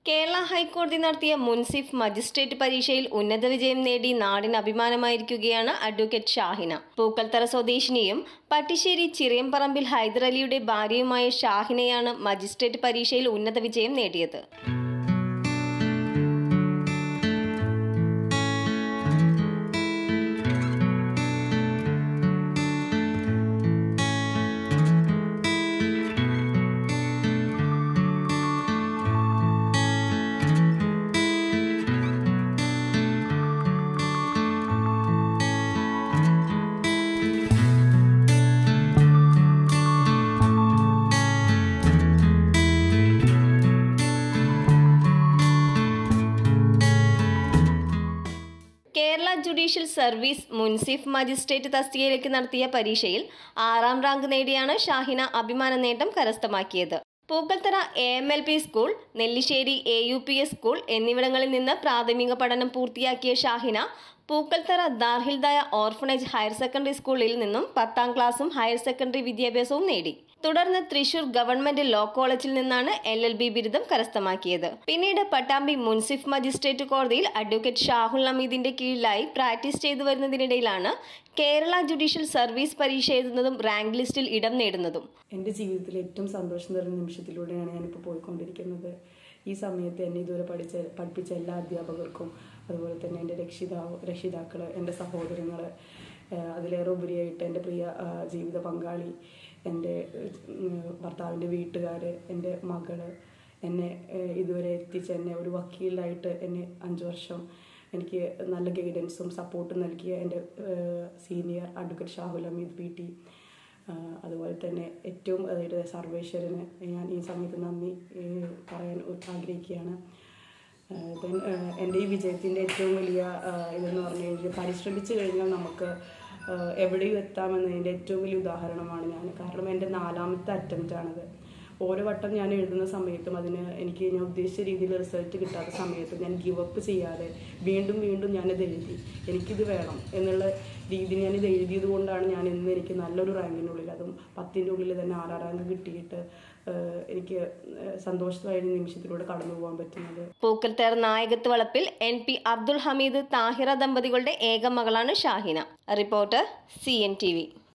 കേരള ഹൈക്കോടതി നടത്തിയ മുൻസിഫ് മജിസ്ട്രേറ്റ് പരീക്ഷയിൽ ഉന്നത വിജയം നേടി നാടിന് അഭിമാനമായിരിക്കുകയാണ് അഡ്വക്കേറ്റ് ഷാഹിന പൂക്കൽത്തറ സ്വദേശിനിയും പട്ടിശ്ശേരി ചിറയംപറമ്പിൽ ഹൈദരലിയുടെ ഭാര്യയുമായ ഷാഹിനയാണ് മജിസ്ട്രേറ്റ് പരീക്ഷയിൽ ഉന്നത വിജയം നേടിയത് Kerala judicial service munsiff magistrate തസ്തികയിലേക്ക് നടത്തിയ പരീക്ഷയിൽ ആറാം റാങ്ക് നേടിയാണ് ഷാഹിന അഭിമാന നേട്ടം കരസ്ഥമാക്കിയത് Pookkalthara A M L P school Nellissery A U P S school എന്നിവിടങ്ങളിൽ നിന്ന് പ്രാഥമിക പഠനം പൂർത്തിയാക്കിയ ഷാഹിന പൂക്കൽത്തറ ദാർഹിൽദായ ഓർഫണേജ് ഹയർ സെക്കൻഡറി സ്കൂളിൽ നിന്നും പത്താം ക്ലാസ്സും ഹയർ സെക്കൻഡറി വിദ്യാഭ്യാസവും നേടി തുടർന്ന് തൃശൂർ ഗവൺമെന്റ് ലോ കോളേജിൽ നിന്നാണ് എൽ എൽ ബി ബിരുദം കരസ്ഥമാക്കിയത് പിന്നീട് പട്ടാമ്പി മുൻസിഫ് മജിസ്ട്രേറ്റ് കോടതിയിൽ അഡ്വക്കേറ്റ് ഷാഹുൽ അമീദിന്റെ കീഴിലായി പ്രാക്ടീസ് ചെയ്തു വരുന്നതിനിടയിലാണ് കേരള ജുഡീഷ്യൽ സർവീസ് പരീക്ഷ എഴുതുന്നതും റാങ്ക് ലിസ്റ്റിൽ ഇടം നേടുന്നതും എൻ്റെ ജീവിതത്തിൽ ഏറ്റവും സന്തോഷം നിറഞ്ഞ നിമിഷത്തിലൂടെയാണ് ഞാനിപ്പോൾ പോയിക്കൊണ്ടിരിക്കുന്നത് ഈ സമയത്ത് എന്നെ ഇതുവരെ പഠിച്ച പഠിപ്പിച്ച എല്ലാ അധ്യാപകർക്കും അതുപോലെ തന്നെ എൻ്റെ രക്ഷിതാവ് രക്ഷിതാക്കൾ എൻ്റെ സഹോദരങ്ങൾ അതിലേറെ ഉപരിയായിട്ട് എൻ്റെ പ്രിയ ആ, ജീവിത പങ്കാളി എൻ്റെ ഉം, ഭർത്താവിൻ്റെ വീട്ടുകാർ എൻ്റെ മകൾ എന്നെ ഏഹ്, ഇതുവരെ എത്തിച്ച എന്നെ ഒരു വക്കീലായിട്ട് എന്നെ അഞ്ച് വർഷം എനിക്ക് നല്ല ഗൈഡൻസും സപ്പോർട്ടും നൽകിയ എൻ്റെ senior advocate Shahul Ameed P T ആഹ് അതുപോലെ തന്നെ ഏറ്റവും അതായത് സർവേശ്വരന് ഞാൻ ഈ സമയത്ത് നന്ദി ഏഹ് പറയാൻ ആഗ്രഹിക്കുകയാണ് ആഹ് then, ആഹ് എൻ്റെ ഈ വിജയത്തിൻ്റെ ഏറ്റവും വലിയ ആഹ് ഇതെന്ന് പറഞ്ഞു കഴിഞ്ഞാൽ പരിശ്രമിച്ചു കഴിഞ്ഞാൽ നമുക്ക് ആഹ് എവിടെയും എത്താമെന്നതിൻ്റെ ഏറ്റവും വലിയ ഉദാഹരണമാണ് ഞാൻ കാരണം എൻ്റെ നാലാമത്തെ അറ്റംപ്റ്റ് ആണത് ഓരോ വട്ടം ഞാൻ എഴുതുന്ന സമയത്തും അതിന് എനിക്ക് ഞാൻ ഉദ്ദേശിച്ച രീതിയിൽ റിസൾട്ട് കിട്ടാത്ത സമയത്ത് ഞാൻ ഗിവ് അപ്പ് ചെയ്യാതെ വീണ്ടും വീണ്ടും ഞാനത് എഴുതി എനിക്കിത് വേണം എന്നുള്ള രീതിയിൽ ഞാനിത് എഴുതിയത് കൊണ്ടാണ് ഞാൻ ഇന്ന് എനിക്ക് നല്ലൊരു റാങ്കിൻ്റെ ഉള്ളിൽ അതും പത്തിൻ്റെ ഉള്ളിൽ തന്നെ ആറാം റാങ്ക് കിട്ടിയിട്ട് ആഹ് എനിക്ക് സന്തോഷമായ ഒരു നിമിഷത്തിലൂടെ കടന്നു പോകാൻ പറ്റുന്നത് പൂക്കൽത്തേർ നായകത്ത് വളപ്പിൽ എൻ പി അബ്ദുൾ ഹമീദ് താഹിറ ദമ്പതികളുടെ ഏക മകളാണ് Shahina reporter C N T V